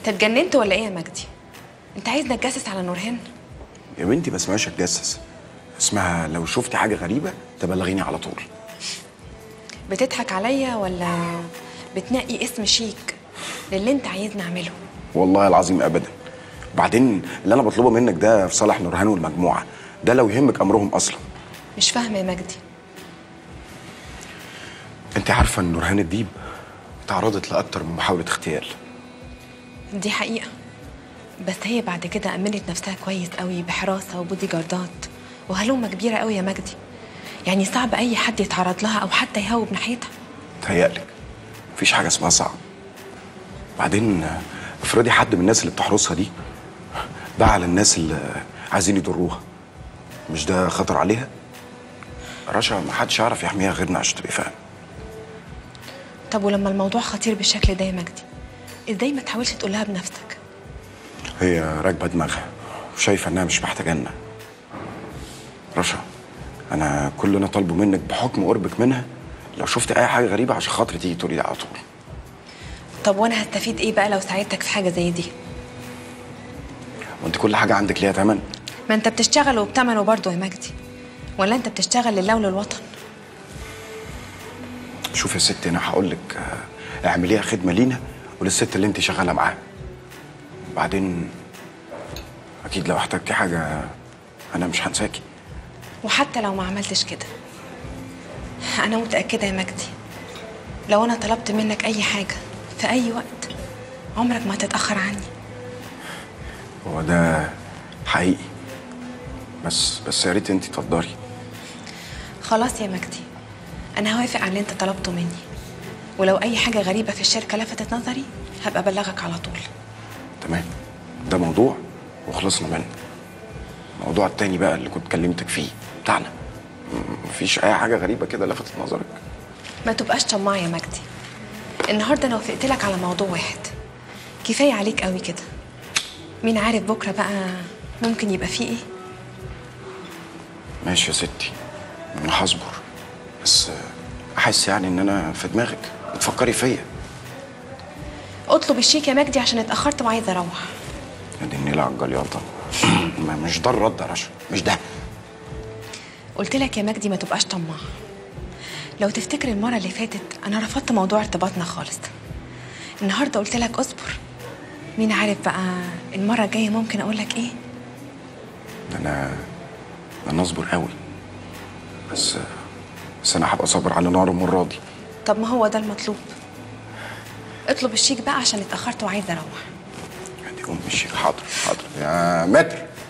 انت اتجننت ولا ايه يا مجدي انت عايز نتجسس على نورهان يا بنتي ما اسمهاش اتجسس اسمها لو شفتي حاجه غريبه تبلغيني على طول بتضحك عليا ولا بتنقي اسم شيك للي انت عايزني اعمله والله العظيم ابدا وبعدين اللي انا بطلبه منك ده في صالح نورهان والمجموعه ده لو يهمك امرهم اصلا مش فاهمه يا مجدي انت عارفه ان نورهان الديب تعرضت لاكتر من محاوله اغتيال دي حقيقه بس هي بعد كده امنت نفسها كويس قوي بحراسه وبودي جاردات وهلومه كبيره قوي يا مجدي يعني صعب اي حد يتعرض لها او حتى يهوب ناحيتها تهيألك مفيش حاجه اسمها صعب بعدين آه، افرضي حد من الناس اللي بتحرسها دي باع على الناس اللي عايزين يضروها مش ده خطر عليها رشا ما حدش يعرف يحميها غيرنا عشان تبقي فاهم طب ولما الموضوع خطير بالشكل ده يا مجدي ازاي ما تحاولش تقولها بنفسك هي راكبه دماغها وشايفه انها مش محتاجانا رشا انا كل اللي انا طالبه منك بحكم قربك منها لو شفت اي حاجه غريبه عشان خاطري تيجي تقولي لي على طول طب وانا هستفيد ايه بقى لو ساعدتك في حاجه زي دي وانت كل حاجه عندك ليها تمن ما انت بتشتغل وبتمنه برضه يا مجدي ولا انت بتشتغل لله وللوطن شوف يا ستي انا هقول لك آه، اعمليها خدمه لينا وللست اللي انت شغاله معاها بعدين اكيد لو احتجتي حاجه انا مش هنساكي وحتى لو ما عملتش كده انا متاكده يا مجدي لو انا طلبت منك اي حاجه في اي وقت عمرك ما هتتاخر عني هو ده حقيقي بس بس يا ريت انت تقدري خلاص يا مجدي انا هوافق على اللي انت طلبته مني ولو اي حاجه غريبه في الشركه لفتت نظري هبقى ابلغك على طول تمام ده موضوع وخلصنا منه الموضوع التاني بقى اللي كنت كلمتك فيه بتاعنا م- مفيش اي حاجه غريبه كده لفتت نظرك ما تبقاش طماع يا مجدي النهارده انا وافقت لك على موضوع واحد كفايه عليك قوي كده مين عارف بكره بقى ممكن يبقى فيه ايه ماشي يا ستي انا هصبر بس آه، احس يعني ان انا في دماغك بتفكري فيا اطلب الشيك يا مجدي عشان اتاخرت وعايزه اروح يا دي النيلة على الجلياطة ما- مش ده الرد يا رشا مش ده قلت لك يا مجدي ما تبقاش طماع لو تفتكر المره اللي فاتت انا رفضت موضوع ارتباطنا خالص النهارده قلت لك اصبر مين عارف بقى المره الجايه ممكن اقول لك ايه ده انا ده انا اصبر قوي بس بس انا هبقى صابر على نار المره دي طب ما هو ده المطلوب اطلب الشيك بقى عشان اتاخرت وعايزه اروح دي ام الشيخ حاضر حاضر يا متر